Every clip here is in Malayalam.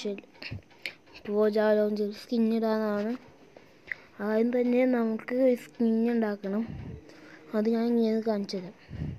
വെച്ചാൽ പൂജാ ലോഞ്ചിൽ സ്കിൻ ഇടാനാണ് ആദ്യം തന്നെ നമുക്ക് സ്കിൻ ഉണ്ടാക്കണം അത് ഞാൻ ഇങ്ങനെ കാണിച്ചു തരാം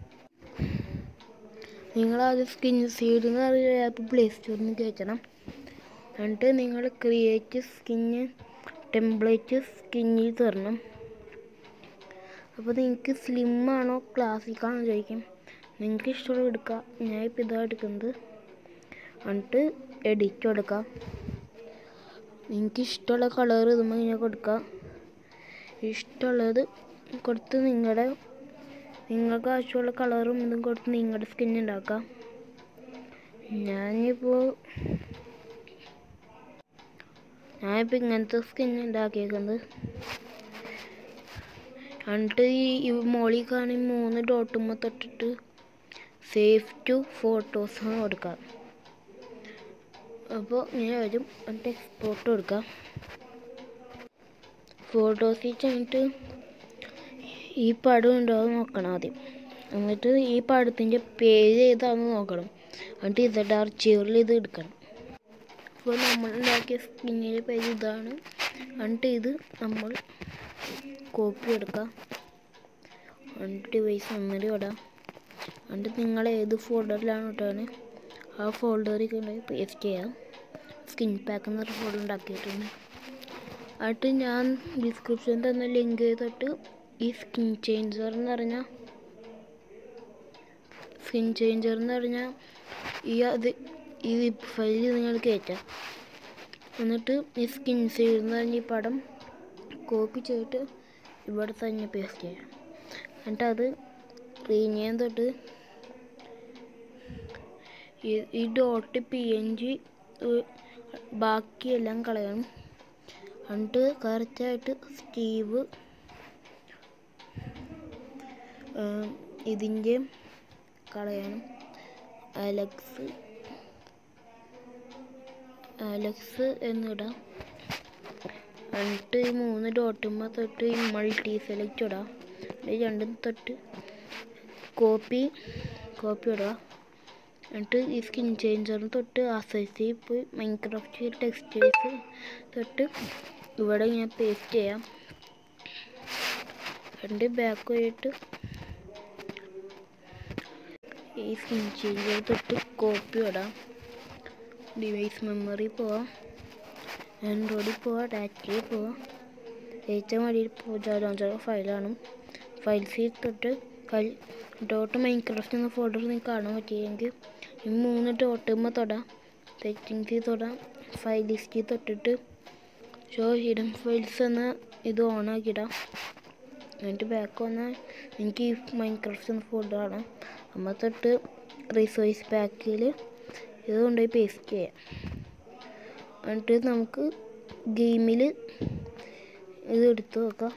നിങ്ങളാദ്യം സ്കിൻ സീഡ് എന്ന് പറയുന്ന ആപ്പ് പ്ലേ സ്റ്റോറിൽ നിന്ന് കയറ്റണം എന്നിട്ട് നിങ്ങൾ ക്രിയേറ്റ് സ്കിന്ന് ടെംപ്ലേറ്റ് സ്കിന്നിൽ തരണം അപ്പോൾ നിങ്ങൾക്ക് സ്ലിം ആണോ ക്ലാസിക് ആണോ ചോദിക്കും നിങ്ങൾക്ക് ഇഷ്ടമുള്ള എടുക്കുക ഞാൻ ഇപ്പോൾ ഇതാണ് എടുക്കുന്നത് എന്നിട്ട് എഡിറ്റ് കൊടുക്കാം നിങ്ങൾക്ക് ഇഷ്ടമുള്ള കളർ ഇതുമ്പോൾ ഇങ്ങനെ കൊടുക്കുക ഇഷ്ടമുള്ളത് കൊടുത്ത് നിങ്ങളുടെ നിങ്ങൾക്ക് ആവശ്യമുള്ള കളറും ഇതും കൊടുത്ത് നിങ്ങളുടെ സ്കിൻ ഉണ്ടാക്കാം ഞാനിപ്പോൾ ഞാനിപ്പോൾ ഇങ്ങനത്തെ സ്കിൻ ഉണ്ടാക്കിയേക്കുന്നത് എന്നിട്ട് ഈ മോളിൽ കാണി മൂന്ന് ഡോട്ടുമ്പോൾ തൊട്ടിട്ട് സേവ് ടു ഫോട്ടോസ് കൊടുക്കാം അപ്പോൾ ഇങ്ങനെ വരും എന്നിട്ട് എക്സ്പോർട്ട് കൊടുക്കാം ഫോട്ടോസിൽ ചെന്നിട്ട് ഈ പടം ഉണ്ടോ എന്ന് നോക്കണം ആദ്യം എന്നിട്ട് ഈ പടത്തിൻ്റെ പേര് ഏതാണെന്ന് നോക്കണം എന്നിട്ട് ഇതട്ട് അർച്ചീവറിൽ ഇത് എടുക്കണം അപ്പോൾ നമ്മൾ ഉണ്ടാക്കിയ സ്കിന്നിൻ്റെ പേര് ഇതാണ് എന്നിട്ട് ഇത് നമ്മൾ കോപ്പി എടുക്കാം എന്നിട്ട് ഡിവൈസ് മെമ്മറി ഇടാം എന്നിട്ട് നിങ്ങൾ ഏത് ഫോൾഡറിലാണ് ഇട്ടാണ് ആ ഫോൾഡറിൽ കൊണ്ടുപോയി പേസ്റ്റ് ചെയ്യാം സ്കിൻ പാക്ക് എന്നൊരു ഫോൾഡർ ഉണ്ടാക്കിയിട്ടുണ്ട് എന്നിട്ട് ഞാൻ ഡിസ്ക്രിപ്ഷൻ തന്ന ലിങ്ക് തൊട്ട് ഈ സ്കിൻ ചേഞ്ചർ എന്ന് പറഞ്ഞാൽ സ്കിൻ ചേഞ്ചർ എന്ന് പറഞ്ഞാൽ ഈ അത് ഈ വിപ്പ് ഫയലിൽ നിങ്ങൾ കയറ്റാം എന്നിട്ട് ഈ സ്കിൻ സൈഡ് എന്ന് പറഞ്ഞ ഈ പടം കോപ്പി ചെയ്തിട്ട് ഇവിടെ തന്നെ പേസ്റ്റ് ചെയ്യാം എന്നിട്ട് അത് റീനെയിം തൊട്ട് ഈ- ഈ ഡോട്ട് പി എൻ ജി ബാക്കിയെല്ലാം കളയണം എന്നിട്ട് കറക്റ്റായിട്ട് സ്റ്റീവ് ഏം, ഇതിൻ്റെ കളയണം അലക്സ് അലക്സ് എന്നിടാം എന്നിട്ട് ഈ മൂന്ന് ഡോട്ടുമ്പോൾ തൊട്ട് ഈ മൾട്ടി സെലക്ട് ഇടാം ഈ രണ്ടും തൊട്ട് കോപ്പി കോപ്പി ഇടുക എന്നിട്ട് ഈ സ്കിൻ ചേഞ്ചറിന് തൊട്ട് അസൈസിൽ പോയി മൈൻക്രാഫ്റ്റ് ടെക്സ്റ്റൈൽസ് തൊട്ട് ഇവിടെ ഇങ്ങനെ പേസ്റ്റ് ചെയ്യാം എന്നിട്ട് ബാക്ക് പോയിട്ട് ഈ സ്കിൻ ചേഞ്ചർ തൊട്ട് കോപ്പി ഇടാം ഡിവൈസ് മെമ്മറി പോവാം ആൻഡ്രോയിഡിൽ പോവാം ഡാറ്റയിൽ പോവാം ഏറ്റവും അടിയിൽ പൂജ ലോഞ്ചർ ഫയലാണ് ഫയൽസിൽ തൊട്ട് കൽ ഡോട്ട് മൈൻക്രാഫ്റ്റ് എന്ന ഫോൾഡർ നിങ്ങൾക്ക് കാണാൻ പറ്റിയെങ്കിൽ ഈ മൂന്ന് ഡോട്ടുമ്പോൾ തൊടാം സെറ്റിങ്സിൽ തൊടാം ഫയൽ ലിസ്റ്റിൽ തൊട്ടിട്ട് ഷോ ഹിഡൻ ഫയൽസ് എന്ന ഇത് ഓണാക്കിയിടാം എന്നിട്ട് ബാക്ക് വന്നാൽ എനിക്ക് ഈ മൈൻക്രാഫ്റ്റ് എന്ന ഫോൾഡറാണ് അമ്മ തൊട്ട് റിസോഴ്സ് പാക്കിൽ ഇത് കൊണ്ടുപോയി പേസ്റ്റ് ചെയ്യാം എന്നിട്ട് നമുക്ക് ഗെയിമിൽ ഇത് എടുത്ത് നോക്കാം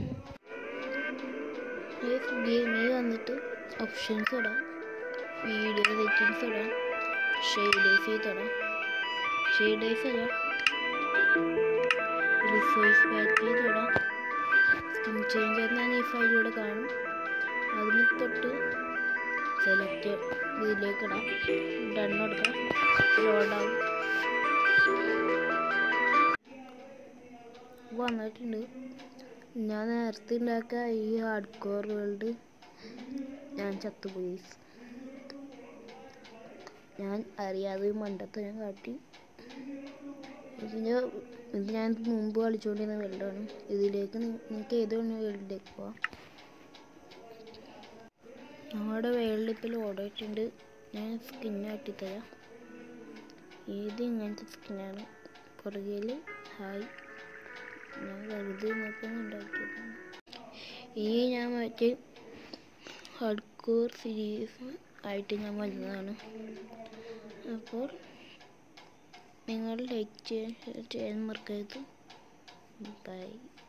ഗെയിമിൽ വന്നിട്ട് ഓപ്ഷൻസ് ഇടാം വീഡിയോ സെറ്റിങ്സ് ഇടാം ഷെയ്ഡേഴ്സ് തൊടാം ഷെയ്ഡേഴ്സ് ഇടാം റിസോഴ്സ് പാക്കിൽ തൊടാം സ്കിൻ ചേഞ്ചർ ഞാൻ ഈ ഫയലിലൂടെ കാണും അതിന് തൊട്ട് സെലക്ട് ഇതിലേക്ക് ഇടാം ഡൺ കൊടുക്കാം ലോഡാവും വന്നിട്ടുണ്ട് ഞാൻ നേരത്തെ ഉണ്ടാക്കിയ ഈ ഹാർഡ് കോർ വേൾഡ് ഞാൻ ചത്തുപോയി ഞാൻ അറിയാതെ മണ്ടത്തെ ഞാൻ കാട്ടി ഇതിൻ്റെ ഇത് ഞാൻ മുമ്പ് കളിച്ചുകൊണ്ടിരുന്ന വേൾഡാണ് ഇതിലേക്ക് നി- നിങ്ങൾക്ക് ഏത് വേൾഡിലേക്ക് പോവാം നമ്മുടെ വേൾഡ് ഇപ്പോൾ ലോഡായിട്ടുണ്ട് ഞാൻ സ്കിൻ ആട്ടിത്തരാം ഇത് ഇങ്ങനത്തെ സ്കിന്നാണ് പുറകിൽ ഹായ് ഞാൻ വെറുതെ നോക്കാൻ ഉണ്ടാക്കിയതാണ് ഈ ഞാൻ മറ്റേ ഹഡ്കോർ സീരീസ് ആയിട്ട് ഞാൻ വന്നതാണ് അപ്പോൾ നിങ്ങൾ ലൈക്ക് ചെയ്യാൻ ഷെയർ ചെയ്യാൻ മറക്കരുത് ബൈ